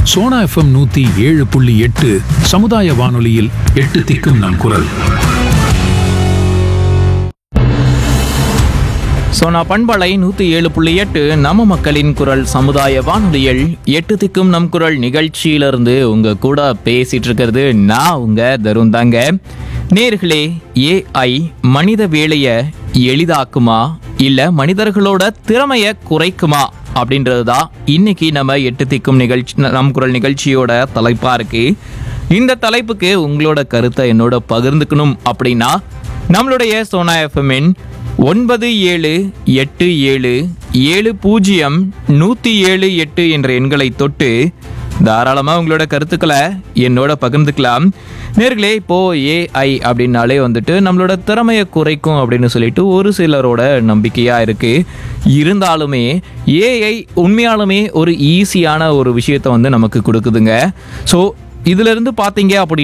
Sona FM நூத்தி ஏழு புள்ளி எட்டு சமுதாய வானொலியில் எட்டு திக்கும் நம் குரல் சோனா பண்பலை நூற்றி ஏழு புள்ளி எட்டு நம்ம மக்களின் குரல் சமுதாய வானொலியில் எட்டு திக்கும் நம் குரல் நிகழ்ச்சியிலிருந்து உங்க கூட பேசிட்டு இருக்கிறது நான் உங்க தருண் தாங்க நேர்களே ஏஐ மனித வேலையை எளிதாக்குமா இல்ல மனிதர்களோட திறமைய குறைக்குமா அப்படின்றது தான் இன்னைக்கு நம்ம எட்டு திக்கும் நிகழ்ச்சி நம் குரல் நிகழ்ச்சியோட தலைப்பா இருக்கு இந்த தலைப்புக்கு உங்களோட கருத்தை என்னோட பகிர்ந்துக்கணும் அப்படின்னா நம்மளுடைய சோனா எஃப்எம்மின் ஒன்பது ஏழு எட்டு ஏழு ஏழு பூஜ்ஜியம் நூற்றி ஏழு எட்டு என்ற எண்களை தொட்டு தாராளமாக உங்களோட கருத்துக்களை என்னோட பகிர்ந்துக்கலாம் நேர்களே இப்போ ஏஐ அப்படின்னாலே வந்துட்டு நம்மளோட திறமையை குறைக்கும் அப்படின்னு சொல்லிட்டு ஒரு சிலரோட நம்பிக்கையாக இருக்கு இருந்தாலுமே ஏஐ உண்மையாலுமே ஒரு ஈஸியான ஒரு விஷயத்தை வந்து நமக்கு கொடுக்குதுங்க ஸோ இதுல இருந்து பார்த்தீங்க அப்படி